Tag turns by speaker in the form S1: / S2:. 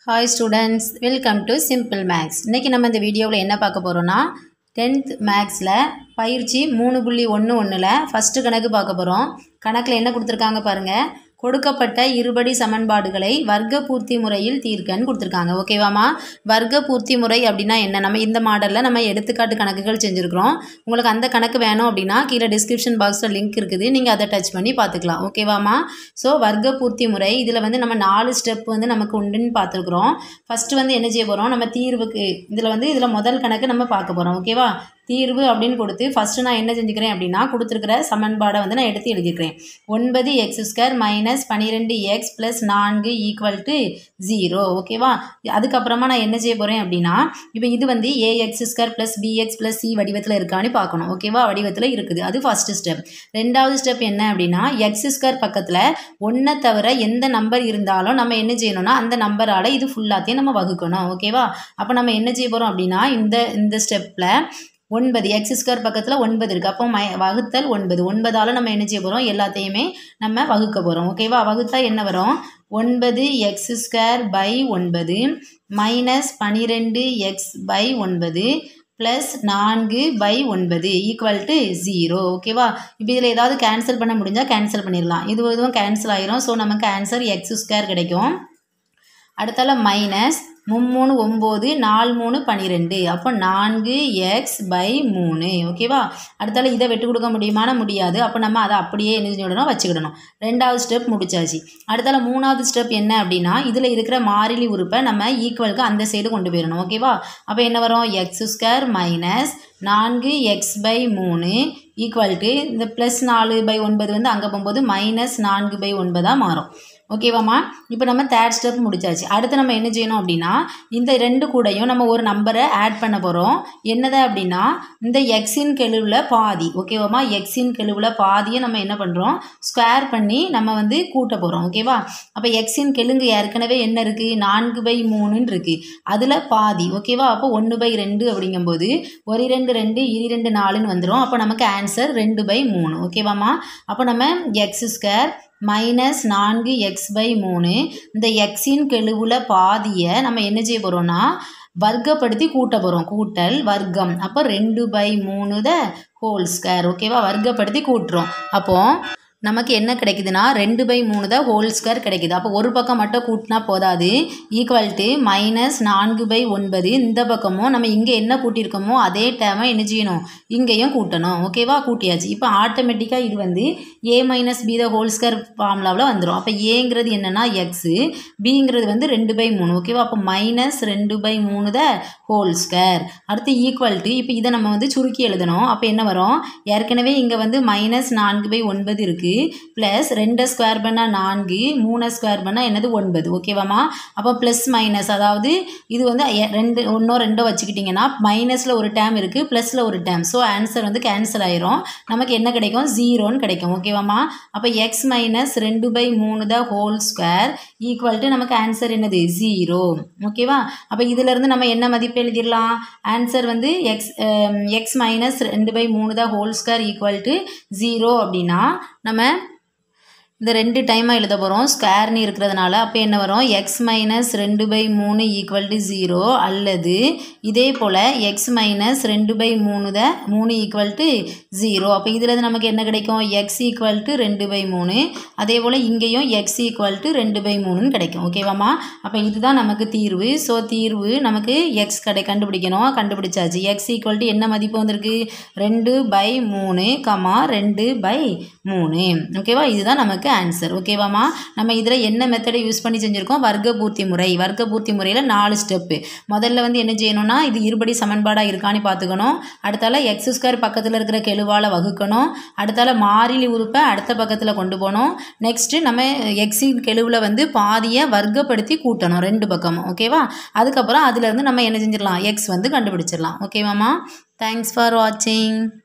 S1: hi students welcome to simple maths இன்றைக்கி நம்ம இந்த வீடியோவில் என்ன பார்க்க போகிறோன்னா டென்த் மேக்ஸில் பயிற்சி மூணு புள்ளி ஒன்று ஒன்றில் ஃபஸ்ட்டு கணக்கு பார்க்க போகிறோம் கணக்கில் என்ன கொடுத்துருக்காங்க பாருங்கள் கொடுக்கப்பட்ட இருபடி சமன்பாடுகளை வர்க்க பூர்த்தி முறையில் தீர்க்கன்னு கொடுத்துருக்காங்க ஓகேவாம்மா வர்க்க பூர்த்தி முறை அப்படின்னா என்ன நம்ம இந்த மாடலில் நம்ம எடுத்துக்காட்டு கணக்குகள் செஞ்சுருக்கிறோம் உங்களுக்கு அந்த கணக்கு வேணும் அப்படின்னா கீழே டிஸ்கிரிப்ஷன் பாக்ஸில் லிங்க் இருக்குது நீங்கள் அதை டச் பண்ணி பார்த்துக்கலாம் ஓகேவாம்மா ஸோ வர்க்க பூர்த்தி முறை இதில் வந்து நம்ம நாலு ஸ்டெப் வந்து நமக்கு உண்டுன்னு பார்த்துருக்குறோம் ஃபஸ்ட்டு வந்து என்ன செய்ய போகிறோம் நம்ம தீர்வுக்கு இதில் வந்து இதில் முதல் கணக்கு நம்ம பார்க்க போகிறோம் ஓகேவா தீர்வு அப்படின்னு கொடுத்து ஃபஸ்ட்டு நான் என்ன செஞ்சுக்கிறேன் அப்படின்னா கொடுத்துருக்கிற சமன்பாடை வந்து நான் எடுத்து எழுதிக்கிறேன் ஒன்பது எக்ஸ் ஸ்கொயர் மைனஸ் பன்னிரெண்டு எக்ஸ் ப்ளஸ் நான்கு ஈக்குவல் டு ஜீரோ ஓகேவா அதுக்கப்புறமா நான் என்ன செய்ய போகிறேன் அப்படின்னா இப்போ இது வந்து a x square plus b x plus c வடிவத்தில் இருக்கான்னு பார்க்கணும் ஓகேவா வடிவத்தில் இருக்குது அது ஃபஸ்ட்டு ஸ்டெப் ரெண்டாவது ஸ்டெப் என்ன அப்படின்னா எக்ஸ் ஸ்கொயர் பக்கத்தில் ஒன்றை தவிர எந்த நம்பர் இருந்தாலும் நம்ம என்ன செய்யணும்னா அந்த நம்பரால் இது ஃபுல்லாத்தையும் நம்ம வகுக்கணும் ஓகேவா அப்போ நம்ம என்ன செய்ய போகிறோம் அப்படின்னா இந்த இந்த ஸ்டெப்பில் ஒன்பது எக்ஸ் ஸ்கொயர் பக்கத்தில் ஒன்பது இருக்குது அப்போ மை வகுத்தல் ஒன்பது ஒன்பதால் நம்ம என்ன செய்ய போகிறோம் எல்லாத்தையுமே நம்ம வகுக்க போகிறோம் ஓகேவா வகுத்தா என்ன வரும் ஒன்பது எக்ஸ் ஸ்கொயர் பை ஒன்பது மைனஸ் பன்னிரெண்டு எக்ஸ் பை ஒன்பது ப்ளஸ் நான்கு பை ஒன்பது ஈக்குவல் டு ஜீரோ ஓகேவா இப்போ இதில் ஏதாவது கேன்சல் பண்ண முடிஞ்சால் கேன்சல் பண்ணிடலாம் இது இதுவும் கேன்சல் ஆயிரும் ஸோ நமக்கு ஆன்சர் எக்ஸ் ஸ்கொயர் கிடைக்கும் அடுத்தால மைனஸ் மும்மூணு ஒம்பது நாலு மூணு பன்னிரெண்டு அப்போ நான்கு எக்ஸ் பை மூணு ஓகேவா அடுத்தால இதை வெட்டு கொடுக்க முடியுமான முடியாது அப்போ நம்ம அதை அப்படியே என்ன செஞ்சுடணும் வச்சுக்கிடணும் ரெண்டாவது ஸ்டெப் முடிச்சாச்சு அடுத்தால மூணாவது ஸ்டெப் என்ன அப்படின்னா இதில் இருக்கிற மாறிலி உறுப்பை நம்ம ஈக்குவலுக்கு அந்த சைடு கொண்டு போயிடணும் ஓகேவா அப்போ என்ன வரும் எக்ஸ் ஸ்கொயர் மைனஸ் நான்கு எக்ஸ் பை மூணு ஈக்குவல் டு இந்த ப்ளஸ் நாலு பை ஒன்பது வந்து அங்கே போகும்போது மைனஸ் நான்கு பை ஒன்பதாக மாறும் ஓகேவாம்மா இப்போ நம்ம தேர்ட் ஸ்டெப் முடிச்சாச்சு அடுத்து நம்ம என்ன செய்யணும் அப்படின்னா இந்த ரெண்டு கூடையும் நம்ம ஒரு நம்பரை ஆட் பண்ண போகிறோம் என்னது அப்படின்னா இந்த எக்ஸின் கெழுவில் பாதி ஓகேவாம்மா எக்ஸின் கெழுவில் பாதியை நம்ம என்ன பண்ணுறோம் ஸ்கொயர் பண்ணி நம்ம வந்து கூட்ட போகிறோம் ஓகேவா அப்போ எக்ஸின் கெழுங்கு ஏற்கனவே என்ன இருக்குது நான்கு பை மூணுன்னு இருக்குது அதில் பாதி ஓகேவா அப்போ ஒன்று பை ரெண்டு அப்படிங்கும்போது ஒரு ரெண்டு ரெண்டு இரு ரெண்டு நாலுன்னு வந்துடும் அப்போ நமக்கு ஆன்சர் ரெண்டு பை மூணு ஓகேவாம்மா அப்போ நம்ம எக்ஸ் ஸ்கொயர் மைனஸ் நான்கு எக்ஸ் பை மூணு இந்த எக்ஸின் கெழுவில் பாதியை நம்ம என்ன செய்ய போகிறோம்னா வர்க்கப்படுத்தி கூட்ட போகிறோம் கூட்டல் வர்க்கம் அப்போ ரெண்டு பை மூணு த ஹோல் ஸ்கொயர் ஓகேவா வர்க்கப்படுத்தி கூட்டுறோம் அப்போது நமக்கு என்ன கிடைக்குதுன்னா ரெண்டு பை மூணு தான் ஹோல் ஸ்கொயர் கிடைக்குது அப்போ ஒரு பக்கம் மட்டும் கூட்டினா போதாது ஈக்குவல் டு மைனஸ் நான்கு பை ஒன்பது இந்த பக்கமும் நம்ம இங்கே என்ன கூட்டியிருக்கோமோ அதே டேமை என்ன செய்யணும் இங்கேயும் கூட்டணும் ஓகேவா கூட்டியாச்சு இப்போ ஆட்டோமேட்டிக்காக இது வந்து a minus b the whole square ஃபார்முலாவில் வந்துடும் அப்போ ஏங்கிறது என்னென்னா எக்ஸு பிங்கிறது வந்து ரெண்டு பை மூணு ஓகேவா அப்போ மைனஸ் ரெண்டு பை மூணு த ஹோல் ஸ்கொயர் அடுத்து ஈக்குவல் டு இப்போ இதை நம்ம வந்து சுருக்கி எழுதணும் அப்போ என்ன வரும் ஏற்கனவே இங்கே வந்து மைனஸ் நான்கு பை ஒன்பது இருக்குது ப்ளஸ் ரெண்டு ஸ்கொயர் பண்ணால் நான்கு மூணு ஸ்கொயர் பண்ணால் என்னது ஒன்பது ஓகேவாம்மா அப்போ ப்ளஸ் மைனஸ் அதாவது இது வந்து ரெண்டு ஒன்றோ ரெண்டோ வச்சுக்கிட்டிங்கன்னா மைனஸில் ஒரு டேம் இருக்குது ப்ளஸில் ஒரு டேம் ஸோ ஆன்சர் வந்து கேன்சல் ஆயிரும் நமக்கு என்ன கிடைக்கும் ஜீரோன்னு கிடைக்கும் ஓகேவாம்மா அப்போ எக்ஸ் மைனஸ் ரெண்டு பை மூணு the whole square equal to நமக்கு ஆன்சர் என்னது ஜீரோ ஓகேவா அப்போ இதிலேருந்து நம்ம என்ன மதிப்பு எழுதிடலாம் ஆன்சர் வந்து எக்ஸ் எக்ஸ் மைனஸ் ரெண்டு பை மூணு the whole square equal to zero அப்படின்னா நம்ம இந்த ரெண்டு டைமாக எழுத போகிறோம் ஸ்கொயர்னு இருக்கிறதுனால அப்போ என்ன வரும் எக்ஸ் மைனஸ் ரெண்டு பை மூணு ஈக்குவல் டு ஜீரோ அல்லது இதே போல் எக்ஸ் மைனஸ் ரெண்டு பை மூணு த மூணு ஈக்குவல் டு ஜீரோ அப்போ இதில் நமக்கு என்ன கிடைக்கும் எக்ஸ் ஈக்குவல் டு ரெண்டு பை மூணு அதே போல் இங்கேயும் எக்ஸ் ஈக்குவல் டு ரெண்டு பை மூணுன்னு கிடைக்கும் ஓகேவாம்மா அப்போ இதுதான் நமக்கு தீர்வு ஸோ தீர்வு நமக்கு எக்ஸ் கடை கண்டுபிடிக்கணும் கண்டுபிடிச்சாச்சு எக்ஸ் ஈக்குவல் டு என்ன மதிப்பு வந்திருக்கு ரெண்டு பை மூணு கமா ரெண்டு பை மூணு ஓகேவா இதுதான் நமக்கு ஆன்சர் ஓகேவாம்மா நம்ம இதில் என்ன மெத்தடை யூஸ் பண்ணி செஞ்சுருக்கோம் வர்க்க பூர்த்தி முறை வர்க்க பூர்த்தி முறையில் நாலு ஸ்டெப்பு முதல்ல வந்து என்ன செய்யணும்னா இது இருபடி சமன்பாடாக இருக்கான்னு பார்த்துக்கணும் அடுத்தால எக்ஸ் ஸ்கொயர் பக்கத்தில் இருக்கிற கெழுவால் வகுக்கணும் அடுத்தால மாறிலி உறுப்பை அடுத்த பக்கத்தில் கொண்டு போகணும் நெக்ஸ்ட்டு நம்ம எக்ஸின் கெழுவில் வந்து பாதியை வர்க்கப்படுத்தி கூட்டணும் ரெண்டு பக்கமும் ஓகேவா அதுக்கப்புறம் அதுலேருந்து நம்ம என்ன செஞ்சிடலாம் எக்ஸ் வந்து கண்டுபிடிச்சிடலாம் ஓகேவாம்மா தேங்க்ஸ் ஃபார் வாட்சிங்